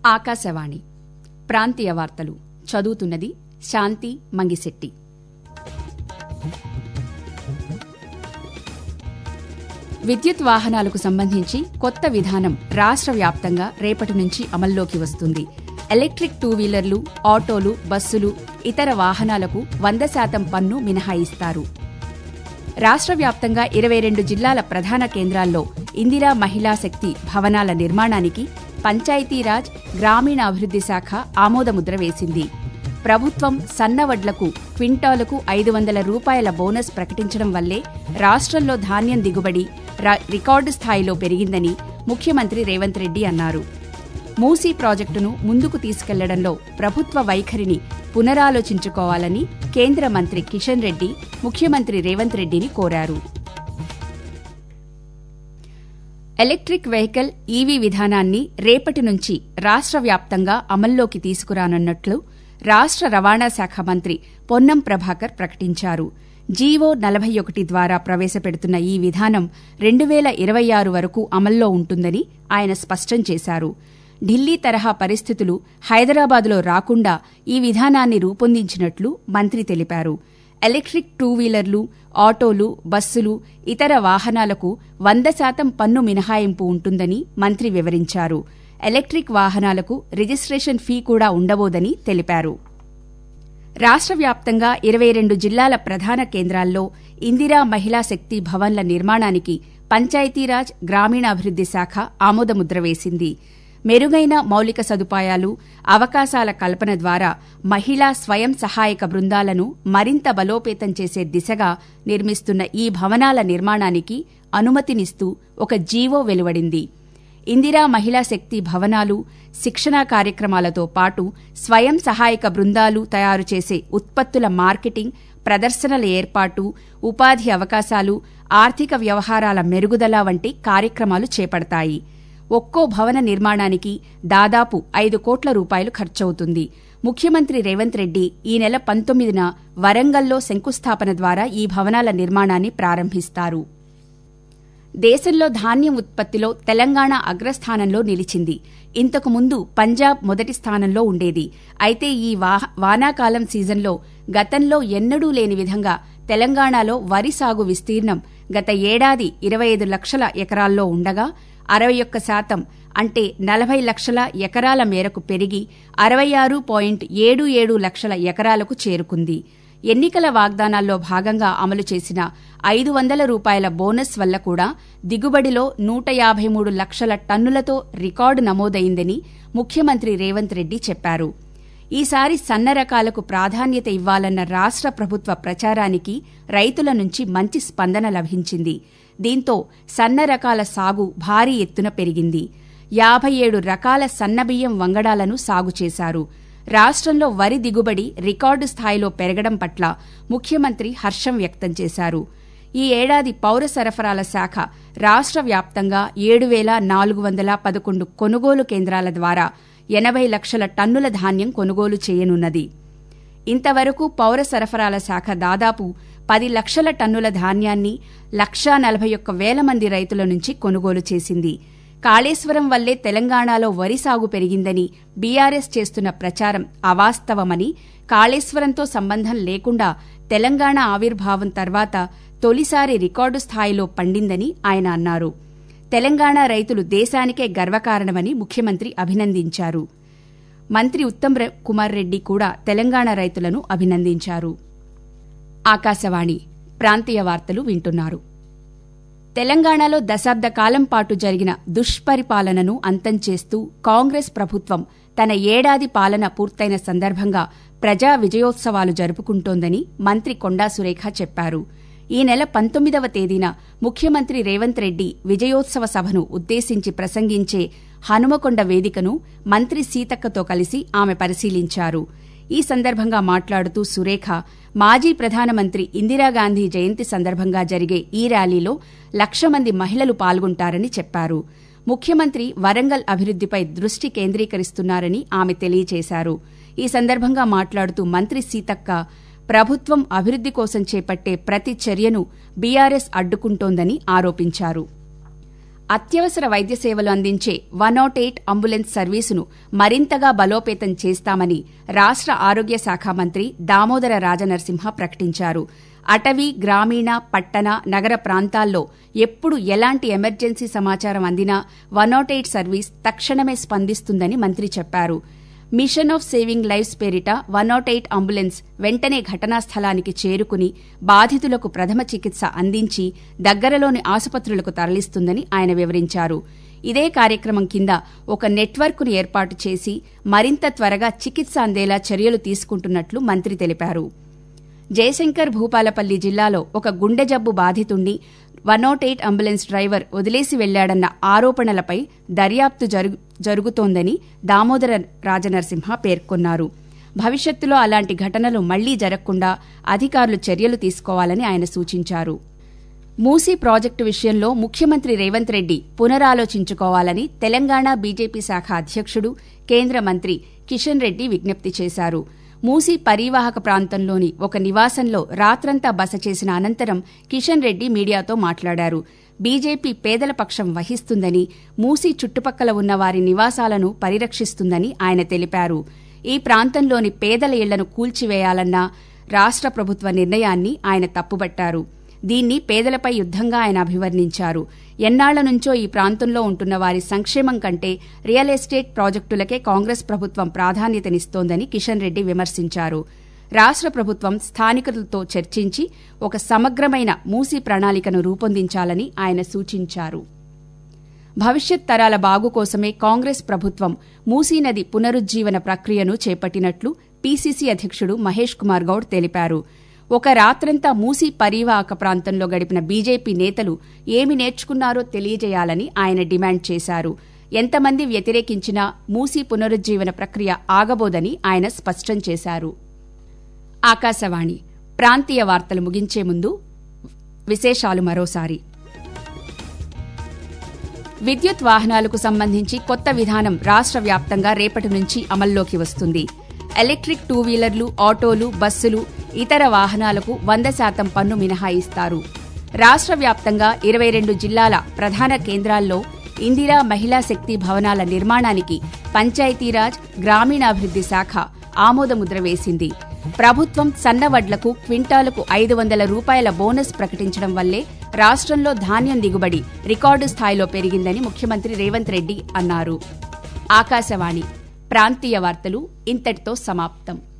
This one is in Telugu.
ఆకాశవాణి ప్రాంతీయ వార్తలు చదువుతున్నది శాంతి మంగిశెట్టి విద్యుత్ వాహనాలకు సంబంధించి కొత్త విధానం రాష్ట్ర వ్యాప్తంగా రేపటి నుంచి అమల్లోకి వస్తుంది ఎలక్ట్రిక్ టూ వీలర్లు ఆటోలు బస్సులు ఇతర వాహనాలకు వంద శాతం పన్ను మినహాయిస్తారు రాష్ట్ర వ్యాప్తంగా ఇరవై రెండు జిల్లాల ప్రధాన కేంద్రాల్లో ఇందిరా మహిళా శక్తి భవనాల నిర్మాణానికి పంచాయతీరాజ్ గ్రామీణాభివృద్ది శాఖ ఆమోదముద్ర వేసింది ప్రభుత్వం సన్నవడ్లకు క్వింటాలుకు ఐదు వందల రూపాయల బోనస్ ప్రకటించడం వల్లే రాష్ట్రంలో ధాన్యం దిగుబడి రికార్డు స్థాయిలో పెరిగిందని ముఖ్యమంత్రి రేవంత్ రెడ్డి అన్నారు మూసీ ప్రాజెక్టును ముందుకు తీసుకెళ్లడంలో ప్రభుత్వ వైఖరిని పునరాలోచించుకోవాలని కేంద్ర మంత్రి కిషన్ రెడ్డి ముఖ్యమంత్రి రేవంత్ రెడ్డిని కోరారు ఎలక్ట్రిక్ వెహికల్ ఈవీ విధానాన్ని రేపటి నుంచి రాష్ట్ర వ్యాప్తంగా అమల్లోకి తీసుకురానున్నట్లు రాష్ట్ర రవాణా శాఖ మంత్రి పొన్నం ప్రభాకర్ ప్రకటించారు జీవో నలభై ఒకటి ద్వారా ప్రవేశపెడుతున్న ఈ విధానం రెండు వేల ఇరవై ఆరు వరకు అమల్లో ఉంటుందని ఆయన స్పష్టం చేశారు ఢిల్లీ తరహా పరిస్థితులు హైదరాబాద్లో రాకుండా ఈ విధానాన్ని రూపొందించినట్లు మంత్రి తెలిపారు ఎలక్ట్రిక్ టూ వీలర్లు ఆటోలు బస్సులు ఇతర వాహనాలకు వంద శాతం పన్ను మినహాయింపు ఉంటుందని మంత్రి వివరించారు ఎలక్ట్రిక్ వాహనాలకు రిజిస్ట్రేషన్ ఫీ కూడా ఉండబోదని తెలిపారు రాష్ట్ర వ్యాప్తంగా ఇరవై రెండు జిల్లాల ప్రధాన కేంద్రాల్లో ఇందిరా మహిళా శక్తి భవన్ల నిర్మాణానికి పంచాయతీరాజ్ గ్రామీణాభివృద్ది శాఖ ఆమోదముద్ర వేసింది మెరుగైన మౌలిక సదుపాయాలు అవకాశాల కల్పన ద్వారా మహిళా స్వయం సహాయక బృందాలను మరింత బలోపేతం చేసే దిశగా నిర్మిస్తున్న ఈ భవనాల నిర్మాణానికి అనుమతినిస్తూ ఒక జీవో వెలువడింది ఇందిరా మహిళా శక్తి భవనాలు శిక్షణా కార్యక్రమాలతో పాటు స్వయం సహాయక బృందాలు తయారు చేసే ఉత్పత్తుల మార్కెటింగ్ ప్రదర్శనల ఏర్పాటు ఉపాధి అవకాశాలు ఆర్థిక వ్యవహారాల మెరుగుదల వంటి కార్యక్రమాలు చేపడతాయి ఒక్కో భవన నిర్మాణానికి దాదాపు ఐదు కోట్ల రూపాయలు ఖర్చవుతుంది ముఖ్యమంత్రి రేవంత్ రెడ్డి ఈ నెల పంతొమ్మిదిన వరంగల్లో శంకుస్థాపన ద్వారా ఈ భవనాల నిర్మాణాన్ని ప్రారంభిస్తారు దేశంలో ధాన్యం ఉత్పత్తిలో తెలంగాణ అగ్రస్థానంలో నిలిచింది ఇంతకు ముందు పంజాబ్ మొదటి స్థానంలో ఉండేది అయితే ఈ వానాకాలం సీజన్లో గతంలో ఎన్నడూ లేని విధంగా తెలంగాణలో వరి సాగు విస్తీర్ణం గత ఏడాది ఇరవై ఐదు లక్షల ఎకరాల్లో ఉండగా అరవై ఒక్క శాతం అంటే నలభై లక్షల ఎకరాల మేరకు పెరిగి అరవై ఆరు పాయింట్ ఏడు ఏడు లక్షల ఎకరాలకు చేరుకుంది ఎన్నికల వాగ్దానాల్లో భాగంగా అమలు చేసిన ఐదు వందల రూపాయల బోనస్ వల్ల కూడా దిగుబడిలో నూట యాభై మూడు లక్షల టన్నులతో రికార్డు నమోదైందని ముఖ్యమంత్రి రేవంత్ రెడ్డి చెప్పారు ఈసారి సన్న రకాలకు ప్రాధాన్యత ఇవ్వాలన్న రాష్ట్ర ప్రభుత్వ ప్రచారానికి రైతుల నుంచి మంచి స్పందన లభించింది దీంతో సన్న రకాల సాగు భారీ ఎత్తున పెరిగింది యాభై ఏడు రకాల సన్నబియ్యం వంగడాలను సాగు చేశారు రాష్ట్రంలో వరి దిగుబడి రికార్డు స్థాయిలో పెరగడం పట్ల ముఖ్యమంత్రి హర్షం వ్యక్తం చేశారు ఈ ఏడాది పౌర సరఫరాల శాఖ రాష్ట్ర వ్యాప్తంగా ఏడు వేల నాలుగు వందల పదకొండు కొనుగోలు కేంద్రాల ద్వారా ఎనభై లక్షల టన్నుల ధాన్యం కొనుగోలు చేయనున్నది ఇంతవరకు పౌర సరఫరాల శాఖ దాదాపు పది లక్షల టన్నుల ధాన్యాన్ని లక్షా నలభై ఒక్క వేల మంది రైతుల నుంచి కొనుగోలు చేసింది కాళేశ్వరం వల్లే తెలంగాణలో వరి సాగు పెరిగిందని బీఆర్ఎస్ చేస్తున్న ప్రచారం అవాస్తవమని కాళేశ్వరంతో సంబంధం లేకుండా తెలంగాణ ఆవిర్భావం తర్వాత తొలిసారి రికార్డు స్థాయిలో పండిందని ఆయన అన్నారు తెలంగాణ రైతులు దేశానికే గర్వకారణమని ముఖ్యమంత్రి అభినందించారు మంత్రి ఉత్తమ్ కుమార్ రెడ్డి కూడా తెలంగాణ రైతులను అభినందించారు ఆకాశవాణి ప్రాంతీయ వార్తలు వింటున్నారు తెలంగాణలో దశాబ్ద కాలం పాటు జరిగిన దుష్పరిపాలనను అంతం చేస్తూ కాంగ్రెస్ ప్రభుత్వం తన ఏడాది పాలన పూర్తయిన సందర్భంగా ప్రజా విజయోత్సవాలు జరుపుకుంటోందని మంత్రి కొండా సురేఖ చెప్పారు ఈ నెల పంతొమ్మిదవ తేదీన ముఖ్యమంత్రి రేవంత్ రెడ్డి విజయోత్సవ సభను ఉద్దేశించి ప్రసంగించే హనుమకొండ వేదికను మంత్రి సీతక్కతో కలిసి ఆమె పరిశీలించారు ఈ సందర్భంగా మాట్లాడుతూ సురేఖ మాజీ ప్రధానమంత్రి ఇందిరాగాంధీ జయంతి సందర్భంగా జరిగే ఈ ర్యాలీలో లక్ష మంది మహిళలు పాల్గొంటారని చెప్పారు ముఖ్యమంత్రి వరంగల్ అభివృద్దిపై దృష్టి కేంద్రీకరిస్తున్నారని ఆమె తెలియజేశారు ఈ సందర్భంగా మాట్లాడుతూ మంత్రి సీతక్క ప్రభుత్వం అభివృద్ది కోసం చేపట్టే ప్రతి చర్యను బీఆర్ఎస్ అడ్డుకుంటోందని ఆరోపించారు అత్యవసర వైద్య సేవలు అందించే వన్ నాట్ ఎయిట్ అంబులెన్స్ సర్వీసును మరింతగా బలోపేతం చేస్తామని రాష్ట ఆరోగ్య శాఖ మంత్రి దామోదర రాజనరసింహ ప్రకటించారు అటవీ గ్రామీణ పట్టణ నగర ప్రాంతాల్లో ఎప్పుడు ఎలాంటి ఎమర్జెన్సీ సమాచారం అందినా వన్ నాట్ ఎయిట్ సర్వీస్ తక్షణమే స్పందిస్తుందని మంత్రి చెప్పారు మిషన్ ఆఫ్ సేవింగ్ లైఫ్స్ పేరిట వన్ నాట్ ఎయిట్ అంబులెన్స్ వెంటనే ఘటనా స్థలానికి చేరుకుని బాధితులకు ప్రథమ చికిత్స అందించి దగ్గరలోని ఆసుపత్రులకు తరలిస్తుందని ఆయన వివరించారు ఇదే కార్యక్రమం కింద ఒక నెట్వర్క్ను ఏర్పాటు చేసి మరింత త్వరగా చికిత్స అందేలా చర్యలు తీసుకుంటున్నట్లు మంత్రి తెలిపారు జయశంకర్ భూపాలపల్లి జిల్లాలో ఒక గుండె జబ్బు బాధితుణ్ణి one naught eight ambulance driver వదిలేసి వెళ్లాడన్న ఆరోపణలపై దర్యాప్తు జరుగుతోందని దామోదర రాజనరసింహ పేర్కొన్నారు భవిష్యత్తులో అలాంటి ఘటనలు మళ్లీ జరగకుండా అధికారులు చర్యలు తీసుకోవాలని ఆయన సూచించారు మూసీ ప్రాజెక్టు విషయంలో ముఖ్యమంత్రి రేవంత్ రెడ్డి పునరాలోచించుకోవాలని తెలంగాణ బీజేపీ శాఖ అధ్యక్షుడు కేంద్ర మంత్రి కిషన్ రెడ్డి విజ్ఞప్తి చేశారు మూసీ పరీవాహక ప్రాంతంలోని ఒక నివాసంలో రాత్రంతా బస చేసిన అనంతరం కిషన్ రెడ్డి మీడియాతో మాట్లాడారు బీజేపీ పేదల పక్షం వహిస్తుందని మూసీ చుట్టుపక్కల ఉన్న వారి నివాసాలను పరిరక్షిస్తుందని ఆయన తెలిపారు ఈ ప్రాంతంలోని పేదల ఇళ్లను కూల్చివేయాలన్న రాష్ట ప్రభుత్వ నిర్ణయాన్ని ఆయన తప్పుబట్టారు దీన్ని పేదలపై యుద్దంగా ఆయన అభివర్ణించారు ఎన్నాళ్ల నుంచో ఈ ప్రాంతంలో ఉంటున్న వారి సంక్షేమం కంటే రియల్ ఎస్టేట్ ప్రాజెక్టులకే కాంగ్రెస్ ప్రభుత్వం ప్రాధాన్యతనిస్తోందని కిషన్ రెడ్డి విమర్శించారు రాష్ట ప్రభుత్వం స్థానికులతో చర్చించి ఒక సమగ్రమైన మూసీ ప్రణాళికను రూపొందించాలని ఆయన సూచించారు భవిష్యత్ తరాల బాగు కోసమే కాంగ్రెస్ ప్రభుత్వం మూసీ నది పునరుజ్జీవన ప్రక్రియను చేపట్టినట్లు పీసీసీ అధ్యక్షుడు మహేష్ కుమార్ గౌడ్ తెలిపారు ఒక రాత్రంతా మూసీ పరీవాహక ప్రాంతంలో గడిపిన బీజేపీ నేతలు ఏమి నేర్చుకున్నారో తెలియజేయాలని ఆయన డిమాండ్ చేశారు ఎంతమంది వ్యతిరేకించినా మూసీ పునరుజ్జీవన ప్రక్రియ ఆగబోదని ఆయన స్పష్టం చేశారు ఆకాశవాణి ప్రాంతీయ వార్తలు ముగించే ముందు విశేషాలు మరోసారి విద్యుత్ వాహనాలకు సంబంధించి కొత్త విధానం రాష్ట వ్యాప్తంగా రేపటి నుంచి అమల్లోకి వస్తుంది ఎలక్ట్రిక్ టూ వీలర్లు ఆటోలు బస్సులు ఇతర వాహనాలకు వంద శాతం పన్ను మినహాయిస్తారు రాష్ట వ్యాప్తంగా ఇరవై రెండు జిల్లాల ప్రధాన కేంద్రాల్లో ఇందిరా మహిళా శక్తి భవనాల నిర్మాణానికి పంచాయతీరాజ్ గ్రామీణాభివృద్ది శాఖ ఆమోదముద్ర వేసింది ప్రభుత్వం సన్నవడ్లకు క్వింటాలకు ఐదు వందల రూపాయల బోనస్ ప్రకటించడం వల్లే రాష్ట్రంలో ధాన్యం దిగుబడి రికార్డు స్థాయిలో పెరిగిందని ముఖ్యమంత్రి రేవంత్ రెడ్డి అన్నారు ఆకాశవాణి ప్రాంతీయ వార్తలు ఇంతటితో సమాప్తం